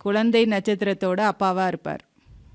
குழந்தை நட்சத்திரத்தோட அப்பாவா இருப்பார்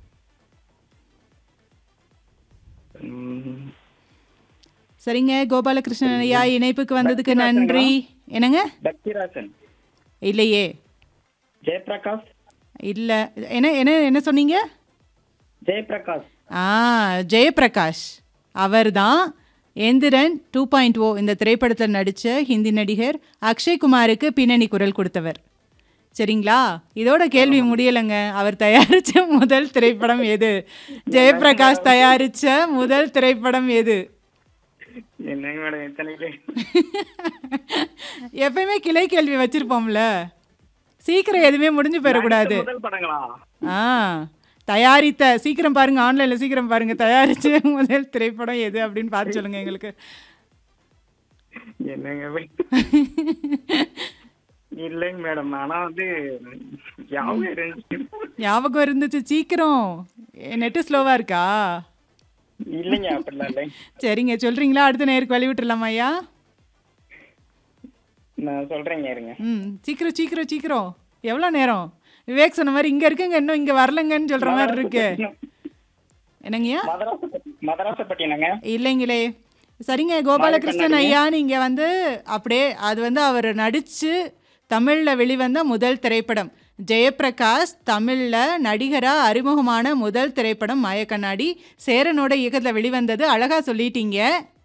ம், சரிங்க கோபாலகிருஷ்ணன் ஐயா இணைப்புக்கு வந்ததுக்கு நன்றி என்னங்க பக்திராசன் இல்லையே ஜெயபிரகாஷ் இல்ல என்ன என்ன என்ன சொன்னீங்க ஜெயபிரகாஷ் ஆ ஜெயபிரகாஷ் அவர்தான் எந்திரன் டூ பாயிண்ட் ஓ இந்த திரைப்படத்தில் நடித்த ஹிந்தி நடிகர் அக்ஷய்குமாருக்கு பின்னணி குரல் கொடுத்தவர் சரிங்களா இதோட கேள்வி முடியலைங்க அவர் தயாரித்த முதல் திரைப்படம் எது ஜெயபிரகாஷ் தயாரித்த முதல் திரைப்படம் எது என்னங்க மேடம் எத்தனை பேர் எப்பயுமே கிளை கேள்வி வச்சிருப்போம்ல சீக்கிரம் எதுவுமே முடிஞ்சு போயிடக்கூடாது முதல் படங்களா ஆ தயாரித்த சீக்கிரம் பாருங்க ஆன்லைன்ல சீக்கிரம் பாருங்க தயாரிச்ச முதல் திரைப்படம் எது அப்படின்னு பார்த்து சொல்லுங்க எங்களுக்கு என்னங்க வே- இல்லைங்க மேடம் ஆனா வந்து ஞாபகம் இருந்துச்சு ஞாபகம் இருந்துச்சு சீக்கிரம் நெட்டு ஸ்லோவா இருக்கா இல்லைங்க அப்படிலாம் இல்லை சரிங்க சொல்றீங்களா அடுத்த நேருக்கு வழி விட்டுறலாமா ஐயா நான் சொல்றேங்க இருங்க ம் சீக்கிரம் சீக்கிரம் சீக்கிரம் எவ்வளோ நேரம் விவேக் சொன்ன மாதிரி இங்க இருக்குங்க இன்னும் இங்க வரலங்கன்னு சொல்ற மாதிரி இருக்கு என்னங்கய்யா மதராசப்பட்டி மதராசப்பட்டினங்க இல்லைங்களே சரிங்க கோபாலகிருஷ்ணன் ஐயா நீங்க வந்து அப்படியே அது வந்து அவர் நடிச்சு தமிழ்ல வெளிவந்த முதல் திரைப்படம் ஜெயபிரகாஷ் தமிழ்ல நடிகரா அறிமுகமான முதல் திரைப்படம் மாயக்கண்ணாடி சேரனோட இயக்கத்துல வெளிவந்தது அழகா சொல்லிட்டீங்க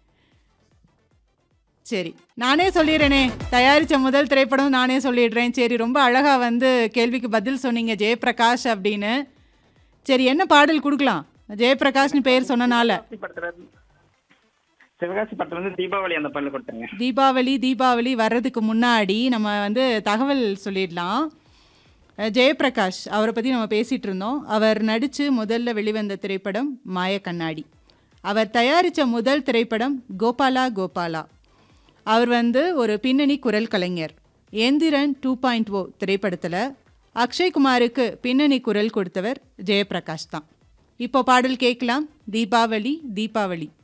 சரி நானே சொல்லிடுறேனே தயாரித்த முதல் திரைப்படம் நானே சொல்லிடுறேன் சரி ரொம்ப அழகா வந்து கேள்விக்கு பதில் சொன்னீங்க ஜெயபிரகாஷ் அப்படின்னு சரி என்ன பாடல் கொடுக்கலாம் ஜெயபிரகாஷ்னு பேர் சொன்னனால சிவகாசி படத்துல இருந்து- சிவகாசி படத்துல இருந்து தீபாவளி அந்த பல்லு கொடுத்தேங்க தீபாவளி தீபாவளி வர்றதுக்கு முன்னாடி நம்ம வந்து தகவல் சொல்லிடலாம் அஹ் ஜெயபிரகாஷ் அவரை பற்றி நம்ம பேசிகிட்டு இருந்தோம் அவர் நடித்து முதல்ல வெளிவந்த திரைப்படம் மாயக்கண்ணாடி அவர் தயாரித்த முதல் திரைப்படம் கோபாலா கோபாலா அவர் வந்து ஒரு பின்னணி குரல் கலைஞர் எந்திரன் டூ பாயிண்ட் ஓ திரைப்படத்தில் அக்ஷய்குமாருக்கு பின்னணி குரல் கொடுத்தவர் ஜெயபிரகாஷ் தான் இப்போ பாடல் கேட்கலாம் தீபாவளி தீபாவளி